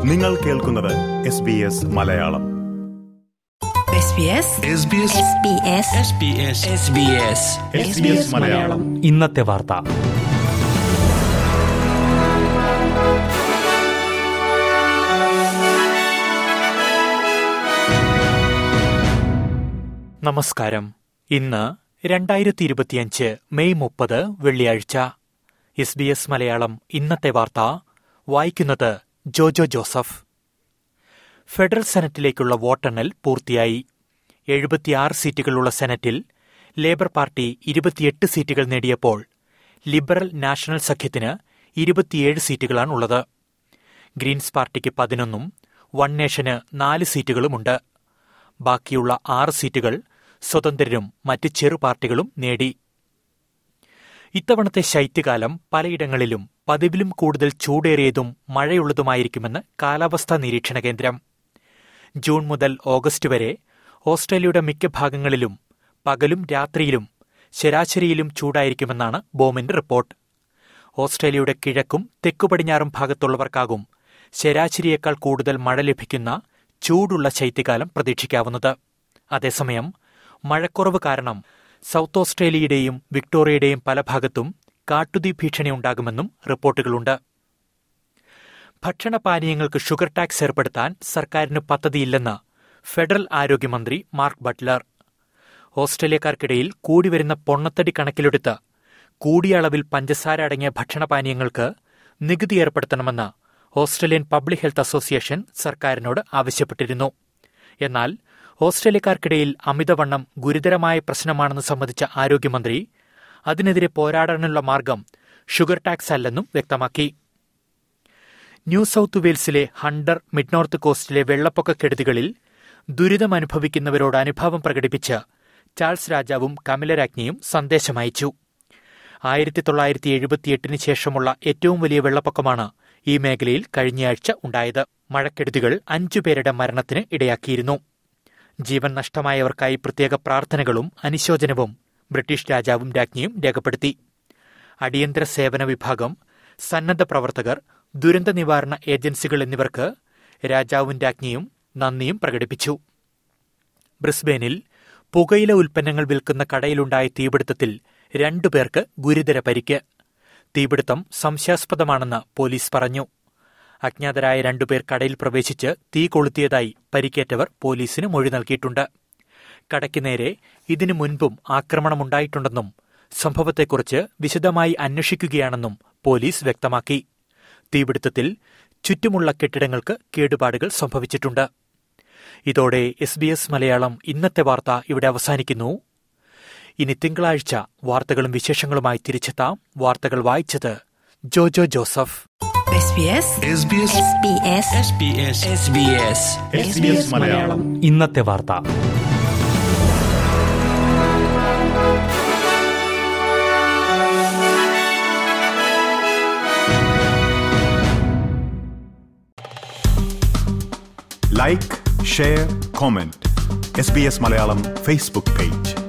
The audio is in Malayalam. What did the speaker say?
നിങ്ങൾ കേൾക്കുന്നത് S B S Malayalam SBS Malayalam ഇന്നത്തെ വാർത്ത നമസ്കാരം ഇന്ന് രണ്ടായിരത്തി ഇരുപത്തിയഞ്ച് മെയ് മുപ്പത് വെള്ളിയാഴ്ച എസ് ബി എസ് മലയാളം ഇന്നത്തെ വാർത്ത വായിക്കുന്നത് ജോജോ ജോസഫ് ഫെഡറൽ സെനറ്റിലേക്കുള്ള വോട്ടെണ്ണൽ പൂർത്തിയായി എഴുപത്തിയാറ് സീറ്റുകളുള്ള സെനറ്റിൽ ലേബർ പാർട്ടി ഇരുപത്തിയെട്ട് സീറ്റുകൾ നേടിയപ്പോൾ ലിബറൽ നാഷണൽ സഖ്യത്തിന് ഇരുപത്തിയേഴ് സീറ്റുകളാണുള്ളത് ഗ്രീൻസ് പാർട്ടിക്ക് പതിനൊന്നും വൺ നേഷന് നാല് സീറ്റുകളുമുണ്ട് ബാക്കിയുള്ള ആറ് സീറ്റുകൾ സ്വതന്ത്രരും മറ്റ് ചെറു പാർട്ടികളും നേടി ഇത്തവണത്തെ ശൈത്യകാലം പലയിടങ്ങളിലും പതിവിലും കൂടുതൽ ചൂടേറിയതും മഴയുള്ളതുമായിരിക്കുമെന്ന് കാലാവസ്ഥാ നിരീക്ഷണ കേന്ദ്രം ജൂൺ മുതൽ ഓഗസ്റ്റ് വരെ ഓസ്ട്രേലിയയുടെ മിക്ക ഭാഗങ്ങളിലും പകലും രാത്രിയിലും ശരാശരിയിലും ചൂടായിരിക്കുമെന്നാണ് ബോമിന്റെ റിപ്പോർട്ട് ഓസ്ട്രേലിയയുടെ കിഴക്കും തെക്കുപടിഞ്ഞാറും ഭാഗത്തുള്ളവർക്കാകും ശരാശരിയേക്കാൾ കൂടുതൽ മഴ ലഭിക്കുന്ന ചൂടുള്ള ശൈത്യകാലം പ്രതീക്ഷിക്കാവുന്നത് അതേസമയം മഴക്കുറവ് കാരണം സൗത്ത് ഓസ്ട്രേലിയയുടെയും വിക്ടോറിയയുടെയും പല ഭാഗത്തും കാട്ടുതീ ഭീഷണി ഉണ്ടാകുമെന്നും റിപ്പോർട്ടുകളുണ്ട് ഭക്ഷണപാനീയങ്ങൾക്ക് ഷുഗർ ടാക്സ് ഏർപ്പെടുത്താൻ സർക്കാരിന് പദ്ധതിയില്ലെന്ന് ഫെഡറൽ ആരോഗ്യമന്ത്രി മാർക്ക് ബട്ട്ലർ ഓസ്ട്രേലിയക്കാർക്കിടയിൽ കൂടിവരുന്ന പൊണ്ണത്തടി കണക്കിലെടുത്ത് കൂടിയ അളവിൽ പഞ്ചസാര അടങ്ങിയ ഭക്ഷണപാനീയങ്ങൾക്ക് നികുതി ഏർപ്പെടുത്തണമെന്ന് ഓസ്ട്രേലിയൻ പബ്ലിക് ഹെൽത്ത് അസോസിയേഷൻ സർക്കാരിനോട് ആവശ്യപ്പെട്ടിരുന്നു എന്നാൽ ഓസ്ട്രേലിയക്കാർക്കിടയിൽ അമിതവണ്ണം ഗുരുതരമായ പ്രശ്നമാണെന്ന് സംബന്ധിച്ച ആരോഗ്യമന്ത്രി അതിനെതിരെ പോരാടാനുള്ള മാർഗം ഷുഗർ ടാക്സ് അല്ലെന്നും വ്യക്തമാക്കി ന്യൂ സൌത്ത് വെയിൽസിലെ ഹണ്ടർ മിഡ് നോർത്ത് കോസ്റ്റിലെ വെള്ളപ്പൊക്ക കെടുതികളിൽ ദുരിതമനുഭവിക്കുന്നവരോട് അനുഭാവം പ്രകടിപ്പിച്ച് ചാൾസ് രാജാവും കമല രാജ്ഞിയും സന്ദേശമയച്ചു ആയിരത്തി തൊള്ളായിരത്തി എഴുപത്തിയെട്ടിന് ശേഷമുള്ള ഏറ്റവും വലിയ വെള്ളപ്പൊക്കമാണ് ഈ മേഖലയിൽ കഴിഞ്ഞയാഴ്ച ഉണ്ടായത് മഴക്കെടുതികൾ അഞ്ചുപേരുടെ മരണത്തിന് ഇടയാക്കിയിരുന്നു ജീവൻ നഷ്ടമായവർക്കായി പ്രത്യേക പ്രാർത്ഥനകളും അനുശോചനവും ബ്രിട്ടീഷ് രാജാവും രാജ്ഞിയും രേഖപ്പെടുത്തി അടിയന്തര സേവന വിഭാഗം സന്നദ്ധ പ്രവർത്തകർ ദുരന്ത നിവാരണ ഏജൻസികൾ എന്നിവർക്ക് രാജാവും രാജ്ഞിയും നന്ദിയും പ്രകടിപ്പിച്ചു ബ്രിസ്ബേനിൽ പുകയില ഉൽപ്പന്നങ്ങൾ വിൽക്കുന്ന കടയിലുണ്ടായ തീപിടുത്തത്തിൽ രണ്ടുപേർക്ക് ഗുരുതര പരിക്ക് തീപിടുത്തം സംശയാസ്പദമാണെന്ന് പോലീസ് പറഞ്ഞു അജ്ഞാതരായ രണ്ടുപേർ കടയിൽ പ്രവേശിച്ച് തീ കൊളുത്തിയതായി പരിക്കേറ്റവർ പോലീസിന് മൊഴി നൽകിയിട്ടുണ്ട് കടയ്ക്ക് നേരെ ഇതിനു മുൻപും ആക്രമണമുണ്ടായിട്ടുണ്ടെന്നും സംഭവത്തെക്കുറിച്ച് വിശദമായി അന്വേഷിക്കുകയാണെന്നും പോലീസ് വ്യക്തമാക്കി തീപിടുത്തത്തിൽ ചുറ്റുമുള്ള കെട്ടിടങ്ങൾക്ക് കേടുപാടുകൾ സംഭവിച്ചിട്ടുണ്ട് ഇതോടെ എസ് ബി എസ് മലയാളം ഇന്നത്തെ വാർത്ത ഇവിടെ അവസാനിക്കുന്നു ഇനി തിങ്കളാഴ്ച വാർത്തകളും വിശേഷങ്ങളുമായി തിരിച്ചെത്താം വാർത്തകൾ വായിച്ചത് ജോജോ ജോസഫ് SBS മലയാളം ഇന്നത്തെ വാർത്ത like share comment S B S Malayalam Facebook page